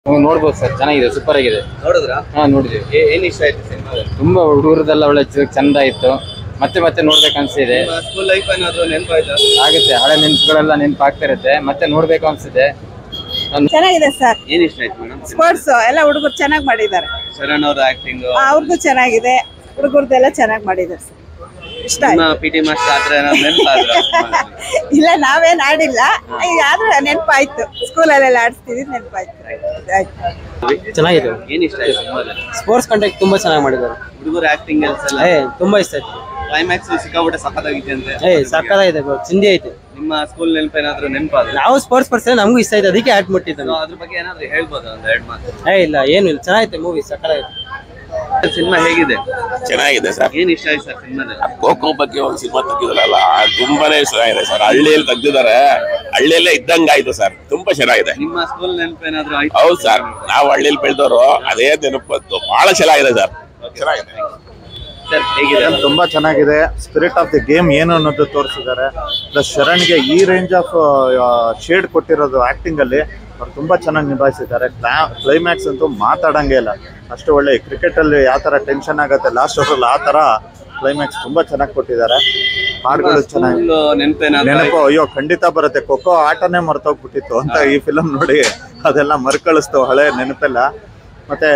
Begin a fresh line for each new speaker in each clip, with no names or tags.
ಹ್ಮ್, ನೋಡ್ಬೋದು ಸರ್ ಚೆನ್ನಾಗಿದೆ ಸೂಪರ್ ಆಗಿದೆ
ನೋಡಿದ್ರಾ
ಹಾ ನೋಡಿದ್ವಿ
ಏ- ಏನ್ ಇಷ್ಟ ಆಯ್ತು ಸಿನಿಮಾದಲ್ಲಿ
ತುಂಬಾ ಹುಡುಗರದೆಲ್ಲ ಒಳ್ಳೆ ಚ- ಚಂದ ಇತ್ತು ಮತ್ತೆ ಮತ್ತೆ ನೋಡ್ಬೇಕು ಅನ್ಸಿದೆ
ಸ್ಕೂಲ್ ಲೈಫ್ ಏನಾದ್ರು ನೆನಪಾಯ್ತಾ
ಆಗುತ್ತೆ ಹಳೆ ನೆನ್ಪುಗಳೆಲ್ಲ ನೆನಪಾಗ್ತಾ ಇರುತ್ತೆ ಮತ್ತೆ ನೋಡ್ಬೇಕು ಅನ್ಸಿದೆ
ಚೆನ್ನಾಗಿದೆ ಸರ್
ಏನ್ ಇಷ್ಟ ಆಯ್ತು ಮೇಡಮ್
ಸ್ಪೋರ್ಟ್ಸ್ ಎಲ್ಲ ಹುಡುಗರು ಚೆನ್ನಾಗಿ ಮಾಡಿದ್ದಾರೆ
ಶರಣ್ ಅವ್ರ ಆಕ್ಟಿಂಗ್
ಅವ್ರದ್ದು ಚೆನ್ನಾಗಿದೆ ಹುಡುಗರದೆಲ್ಲ ಚೆನ್ನಾಗಿ ಮಾಡಿದ್ದಾರೆ ಸರ್ ಇಷ್ಟ
ನಿಮ್ಮ
ಆಯ್ತು
ಪಿ ಟಿ ಮಾಸ್ಟರ್ ಆತರ ಏನಾದ್ರು ನೆನಪಾದ್ರ
ಇಲ್ಲ ನಾವೇನ್ ಆಡಿಲ್ಲ ಈಗ ಆದ್ರೂ ನೆನಪಾಯ್ತು ಸ್ಕೂಲಲ್ಲೆಲ್ಲ ಆಡಿಸ್ತಿದ್ವಿ ನೆನಪಾಯ್ತು ಆಯ್ತು
ಚೆನ್ನಾಗಿದೆ
ಏನ್ ಇಷ್ಟ ಆಯ್ತು ಸಿನಿಮಾದಲ್ಲಿ
ಸ್ಪೋರ್ಟ್ಸ್ ಕಂಟೆಕ್ಟ್ ತುಂಬಾ ಚೆನ್ನಾಗಿ ಮಾಡಿದ್ದಾರೆ
ಹುಡುಗರ ಆಕ್ಟಿಂಗ್ ಎಲ್ಲ
ಏ ತುಂಬಾ ಇಷ್ಟ ಆಯ್ತು
ಕ್ಲೈಮ್ಯಾಕ್ಸ್ ಸಿಕ್ಕಾಬಿಟ್ಟೆ ಸಖತ್ತಾಗಿದೆ ಅಂತೆ
ಏ ಸಕ್ಕತ್ತಾಗಿದೆ bro. ಚಿಂದಿ ಐತೆ
ನಿಮ್ಮ ಸ್ಕೂಲ್ ನೆನಪು ಏನಾದ್ರು ನೆನಪಾದ್ರೆ
ನಾವು ಸ್ಪೋರ್ಟ್ಸ್ ಪರ್ಸನ್ ನಮಗೂ ಇಷ್ಟ ಆಯ್ತು ಅದಕ್ಕೆ ಆಡ್ ಮುಟ್ಟಿದ್ದು
So, ಅದ್ರ ಬಗ್ಗೆ ಏನಾದ್ರು ಹೇಳ್ಬೋದು ಒಂದ್ ಎರಡ್ ಮಾತು
ಏ ಇಲ್ಲ ಏನು ಇಲ್ಲ ಚೆನ್ನಾಗೈತೆ ಮೂವಿ ಸಕ್ಕತ್ತಾಗಿದೆ
ಸಿನಿಮಾ ಹೇಗಿದೆ
ಚೆನ್ನಾಗಿದೆ ಸರ್
ಏನ್ ಇಷ್ಟ ಆಯ್ತು ಸರ್ ಸಿನಿಮಾದಲ್ಲಿ
ಖೋಖೋ ಬಗ್ಗೆ ಒಂದು ಸಿನಿಮಾ ತೆಗ್ದಿದ್ರಲ್ಲ ಅದು ತುಂಬಾನೇ ಚೆನ್ನಾಗಿದೆ ಸರ್ ಹಳ್ಳಿಯಲ್ಲಿ ತೆಗ್ದಿದ್ದಾರೆ ಹಳ್ಳಿಯಲ್ಲೇ ಇದ್ದಂಗಾಯ್ತು ಸರ್ ತುಂಬಾ ಚೆನ್ನಾಗಿದೆ
ನಿಮ್ಮ ಸ್ಕೂಲ್ ನೆನಪು ಏನಾದ್ರು ಆಯ್ತು
ಹೌದು ಸರ್ ನಾವು ಹಳ್ಳಿಯಲ್ಲಿ ಬೆಳೆದವರು ಅದೇ ನೆನಪು ಬಂತು ಬಹಳ ಚೆನ್ನಾಗಿದೆ ಸರ್ ಚೆನ್ನಾಗಿದೆ
ಸರ್ ಹೇಗಿದೆ
ತುಂಬಾ ಚೆನ್ನಾಗಿದೆ ಸ್ಪಿರಿಟ್ ಆಫ್ ದಿ ಗೇಮ್ ಏನು ಅನ್ನೋದು ತೋರಿಸಿದ್ದಾರೆ ಪ್ಲಸ್ ಶರಣ್ಗೆ ಈ ರೇಂಜ್ ಆಫ್ ಶೇಡ್ ಕೊಟ್ಟಿರೋದು ಆಕ್ಟಿಂಗ್ ಅಲ್ಲಿ ಅವ್ರು ತುಂಬಾ ಚೆನ್ನಾಗಿ ನಿಭಾಯಿಸಿದ್ದಾರೆ ಕ್ಲೈಮ್ಯಾಕ್ಸ್ ಅಂತೂ ಮಾತಾಡಂಗೆ ಇಲ್ಲ ಅಷ್ಟು ಒಳ್ಳೆ ಕ್ರಿಕೆಟ್ ಅಲ್ಲಿ ಯಾವ ತರ ಟೆನ್ಷನ್ ಆಗುತ್ತೆ ಲಾಸ್ಟ್ ಓವರ್ ಆ ತರ ಕ್ಲೈಮ್ಯಾಕ್ಸ್ ತುಂಬಾ ಚೆನ್ನಾಗಿ ಕೊಟ್ಟಿದ್ದಾರೆ ಹಾಡುಗಳು ಚೆನ್ನಾಗಿ
ಸ್ಕೂಲ್ ನೆನಪು ಏನಾದ್ರು
ನೆನಪು ಅಯ್ಯೋ ಖಂಡಿತ ಬರುತ್ತೆ ಖೋಖೋ ಆಟನೇ ಮರ್ತೋಗ್ಬಿಟ್ಟಿತ್ತು ಅಂತ ಈ ಫಿಲಮ್ ನೋಡಿ ಅದೆಲ್ಲ ಮರುಕಳಿಸ್ತು ಹಳೆ ನೆನಪೆಲ್ಲ ಮತ್ತೆ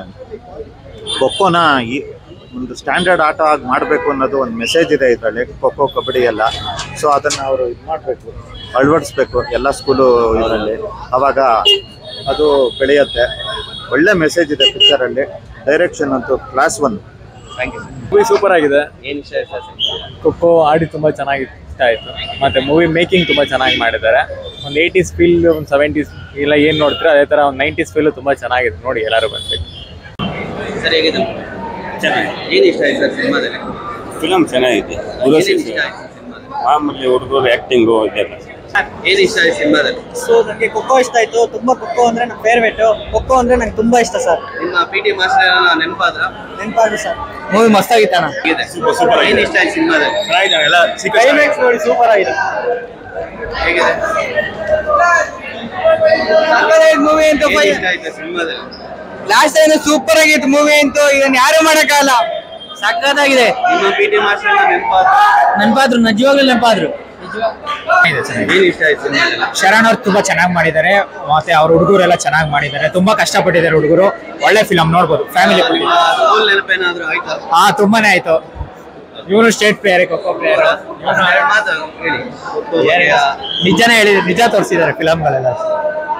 ಖೋಖೋನ ಈ ಒಂದು ಸ್ಟ್ಯಾಂಡರ್ಡ್ ಆಟ ಆಗಿ ಮಾಡಬೇಕು ಅನ್ನೋದು ಒಂದು ಮೆಸೇಜ್ ಇದೆ ಇದರಲ್ಲಿ ಖೋಖೋ ಕಬಡ್ಡಿ ಎಲ್ಲ ಸೊ ಅದನ್ನು ಅವರು ಇದು ಮಾಡಬೇಕು ಅಳವಡಿಸ್ಬೇಕು ಎಲ್ಲ ಸ್ಕೂಲು ಇದರಲ್ಲಿ ಅವಾಗ ಅದು ಬೆಳೆಯುತ್ತೆ ಒಳ್ಳೆ ಮೆಸೇಜ್ ಇದೆ ಪಿಕ್ಚರಲ್ಲಿ ಡೈರೆಕ್ಷನ್ ಅಂತೂ class one
thank you sir
movie super ಆಗಿದೆ
ಏನ್ ಇಷ್ಟ ಆಯ್ತು ಸರ್ ಸಿನಿಮಾ
ಖೋಖೋ ಆಡಿ ತುಂಬಾ ಚೆನ್ನಾಗಿ ಇಷ್ಟ ಆಯ್ತು ಮತ್ತೆ ಮೂವಿ ಮೇಕಿಂಗ್ ತುಂಬಾ ಚೆನ್ನಾಗಿ ಮಾಡಿದ್ದಾರೆ ಒಂದು ಏಯ್ಟೀಸ್ ಫೀಲ್ ಒಂದು ಸೆವೆಂಟೀಸ್ ಇಲ್ಲ ಏನ್ ನೋಡ್ತೀರಾ ಅದೇ ತರ ಒಂದು ನೈಂಟೀಸ್ ಫೀಲ್ ತುಂಬಾ ಚೆನ್ನಾಗಿದೆ ನೋಡಿ ಎಲ್ಲರೂ ಬಂದ್ಬೇಕು
ಸರ್ ಹೇಗಿದೆ ಏನ್ ಇಷ್ಟ ಆಯ್ತು ಸರ್ ಸಿನಿಮಾದಲ್ಲಿ
ಫಿಲಮ್ ಚೆನ್ನಾಗಿದೆ
ಏನ್ ಇಷ್ಟ ಆಯ್ತು ಸಿನಿಮಾದಲ್ಲಿ
ಮಾಮೂಲಿ ಹುಡುಗರು ಆಕ್ಟಿಂಗು ಇದೆಲ್ಲ
ಏನ್ ಇಷ್ಟ ಆಯ್ತು ಸಿನಿಮಾದಲ್ಲಿ
ಸೊ ನನಗೆ ಖೋಖೋ ಇಷ್ಟ ಆಯ್ತು ತುಂಬಾ ಖೋಖೋ ಅಂದ್ರೆ ನನ್ನ ಫೇವ್ರೇಟ್ ಖೋಖೋ ಅಂದ್ರೆ ನಂಗೆ ತುಂಬಾ ಇಷ್ಟ ಸರ್
ನಿಮ್ಮ ಪಿ ಟಿ ಮಾಸ್ಟರ್ ಏನೋ ನೆನಪಾದ್ರ
ನೆನಪಾದ್ರು ಸರ್
ಮೂವಿ ಮಸ್ತಾಗಿತ್ತಾನ
ಹೇಗಿದೆ ಏನ್ ಇಷ್ಟ ಆಯ್ತು ಸಿನಿಮಾದಲ್ಲಿ
ಕ್ಲೈಮ್ಯಾಕ್ಸ್ ನೋಡಿ ಸೂಪರ್ ಆಗಿದೆ
ಹೇಗಿದೆ
ಮೂವಿ ಅಂತ
ಏನ್ ಇಷ್ಟ ಆಯ್ತು ಸಿನಿಮಾದಲ್ಲಿ
ಲಾಸ್ಟ್ ಏನು ಸೂಪರ್ ಆಗಿತ್ತು ಮೂವಿ ಅಂತೂ ಇದನ್ನ ಯಾರು ಮಾಡಕ್ಕಾಗಲ್ಲ ಸಕ್ಕತ್ತಾಗಿದೆ
ನಿಮ್ಮ ಪಿ ಟಿ ಮಾಸ್ಟರ್ ಏನೋ ನೆನಪಾದ್ರ
ನೆನಪಾದ್ರು ನಿಜವಾಗ್ಲೂ ನೆನಪಾದ್ರು
ಏನ್ ಇಷ್ಟ ಆಯ್ತು ಸಿನಿಮಾದಲ್ಲಿ
ಶರಣ್ ಅವ್ರು ತುಂಬಾ ಚೆನ್ನಾಗಿ ಮಾಡಿದ್ದಾರೆ ಮತ್ತೆ ಅವ್ರ ಹುಡುಗರೆಲ್ಲ ಚೆನ್ನಾಗಿ ಮಾಡಿದ್ದಾರೆ ತುಂಬಾ ಕಷ್ಟಪಟ್ಟಿದ್ದಾರೆ ಹುಡುಗರು ಒಳ್ಳೆ ಫಿಲಮ್ ನೋಡ್ಬೋದು ಫ್ಯಾಮಿಲಿ
ನಿಮ್ಮ ಸ್ಕೂಲ್ ನೆನಪು ಏನಾದ್ರು ಆಯ್ತಾ
ಹಾ ತುಂಬಾನೇ ಆಯ್ತು ಇವನು ಸ್ಟೇಟ್ ಪ್ಲೇಯರ್ ಖೋಖೋ ಪ್ಲೇಯರ್
ಎರಡ್ ಮಾತು ಹೇಳಿ ಖೋಖೋ ಬಗ್ಗೆ
ನಿಜನೇ ಹೇಳಿದ್ರು ನಿಜ ತೋರಿಸಿದ್ದಾರೆ ಫಿಲಮ್ಗಳೆಲ್ಲ